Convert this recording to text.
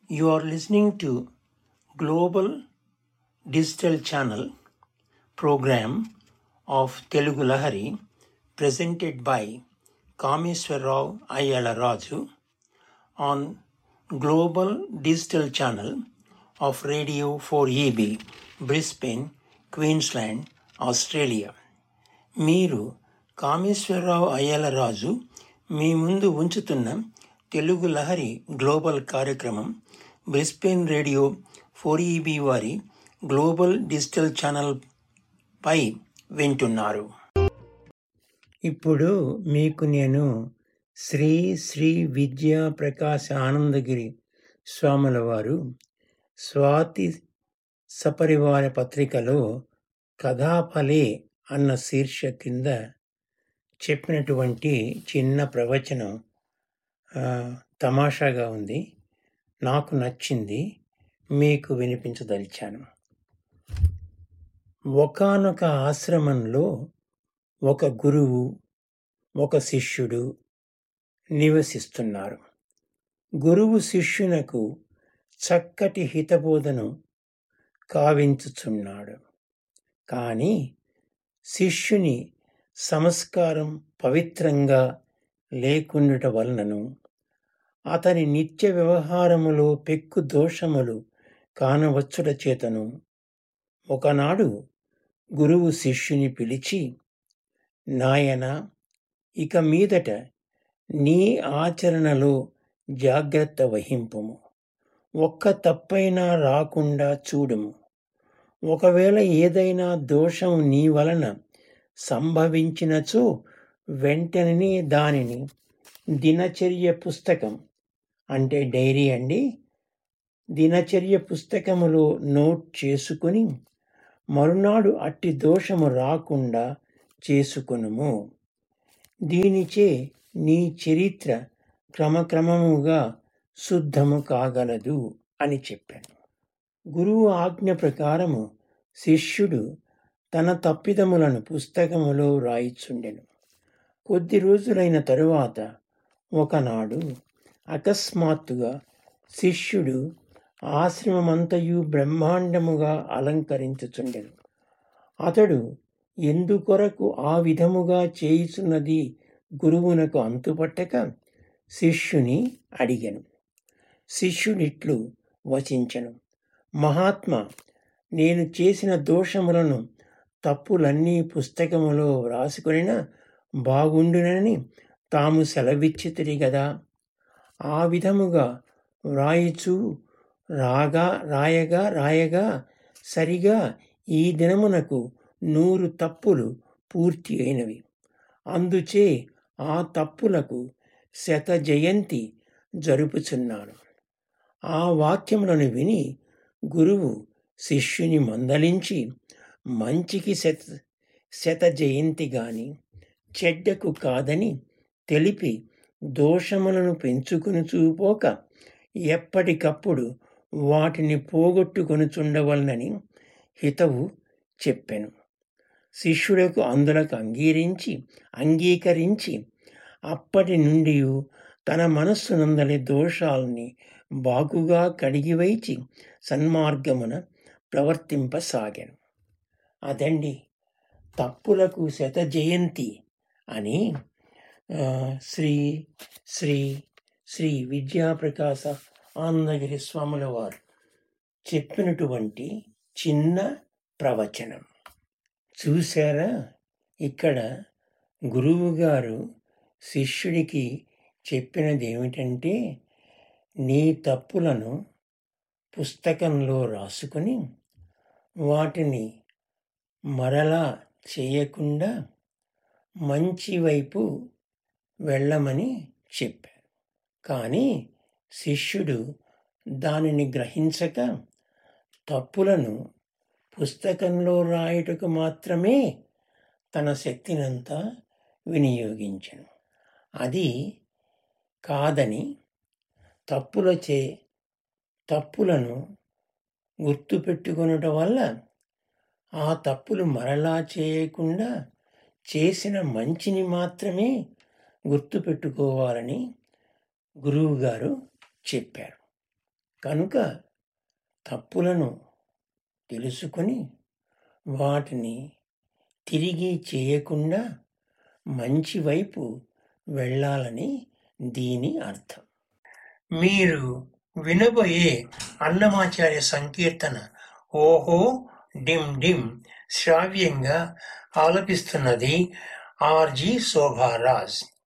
You are listening to Global Digital Channel program of Telugu Lahari presented by Kameswarrao Ayala Raju on Global Digital Channel of Radio 4EB, Brisbane, Queensland, Australia. మీరు కామేశ్వరరావు అయ్యలరాజు మీ ముందు ఉంచుతున్న Telugu Lahari global కార్యక్రమం Brisbane radio four EB వారి global digital channel పై వింటున్నారు ఇప్పుడు మీకు నేను శ్రీ శ్రీ విద్యా ప్రకాశ ఆనందగిరి స్వాముల వారు స్వాతి సపరివార పత్రికలో కథాఫలే అన్న శీర్ష కింద చెప్పినటువంటి చిన్న ప్రవచనం ఆ, తమాషాగా ఉంది నాకు నచ్చింది మీకు వినిపించదలిచాను ఒకానొక ఆశ్రమంలో ఒక గురువు ఒక శిష్యుడు నివసిస్తున్నారు గురువు శిష్యునకు చక్కటి హితబోధను కావించుచున్నాడు కానీ శిష్యుని సంస్కారం పవిత్రంగా లేకుండుట వలనను అతని నిత్య వ్యవహారములో పెక్కు దోషములు కానవచ్చుట చేతను ఒకనాడు గురువు శిష్యుని పిలిచి నాయన ఇక మీదట నీ ఆచరణలో జాగ్రత్త వహింపుము ఒక్క తప్పైనా రాకుండా చూడుము ఒకవేళ ఏదైనా దోషం నీ వలన సంభవించినచో వెంటనే దానిని దినచర్య పుస్తకం అంటే డైరీ అండి దినచర్య పుస్తకములో నోట్ చేసుకుని మరునాడు అట్టి దోషము రాకుండా చేసుకునుము దీనిచే నీ చరిత్ర క్రమక్రమముగా శుద్ధము కాగలదు అని చెప్పాను గురువు ఆజ్ఞ ప్రకారము శిష్యుడు తన తప్పిదములను పుస్తకములో రాయిచుండెను కొద్ది రోజులైన తరువాత ఒకనాడు అకస్మాత్తుగా శిష్యుడు ఆశ్రమమంతయు బ్రహ్మాండముగా అలంకరించుచుండెను అతడు ఎందుకొరకు ఆ విధముగా చేయుచున్నది గురువునకు అంతుపట్టక శిష్యుని అడిగెను శిష్యుడిట్లు వచించెను మహాత్మ నేను చేసిన దోషములను తప్పులన్నీ పుస్తకములో వ్రాసుకొనిన బాగుండునని తాము సెలవిచ్చితిరి గదా ఆ విధముగా వ్రాయిచు రాగా రాయగా రాయగా సరిగా ఈ దినమునకు నూరు తప్పులు పూర్తి అయినవి అందుచే ఆ తప్పులకు శత జయంతి జరుపుచున్నాను ఆ వాక్యములను విని గురువు శిష్యుని మందలించి మంచికి శత శత జయంతి గాని చెడ్డకు కాదని తెలిపి దోషములను పెంచుకుని చూపోక ఎప్పటికప్పుడు వాటిని పోగొట్టుకొనుచుండవలనని హితవు చెప్పెను శిష్యుడకు అందులకు అంగీరించి అంగీకరించి అప్పటి నుండి తన మనస్సునందలి దోషాల్ని బాగుగా కడిగివైచి సన్మార్గమున ప్రవర్తింపసాగాను అదండి తప్పులకు శత జయంతి అని ఆ, శ్రీ శ్రీ శ్రీ విద్యాప్రకాశ ఆనందగిరి స్వాముల వారు చెప్పినటువంటి చిన్న ప్రవచనం చూశారా ఇక్కడ గురువు గారు శిష్యుడికి చెప్పినది ఏమిటంటే నీ తప్పులను పుస్తకంలో రాసుకుని వాటిని మరలా చేయకుండా మంచి వైపు వెళ్ళమని చెప్పారు కానీ శిష్యుడు దానిని గ్రహించక తప్పులను పుస్తకంలో రాయుటకు మాత్రమే తన శక్తినంతా వినియోగించను అది కాదని తప్పులచే తప్పులను గుర్తుపెట్టుకొనుట వల్ల ఆ తప్పులు మరలా చేయకుండా చేసిన మంచిని మాత్రమే గుర్తుపెట్టుకోవాలని గురువుగారు చెప్పారు కనుక తప్పులను తెలుసుకొని వాటిని తిరిగి చేయకుండా మంచి వైపు వెళ్ళాలని దీని అర్థం మీరు వినబోయే అన్నమాచార్య సంకీర్తన ఓహో డిమ్ డిమ్ శ్రావ్యంగా ఆలపిస్తున్నది ఆర్జి శోభారాజ్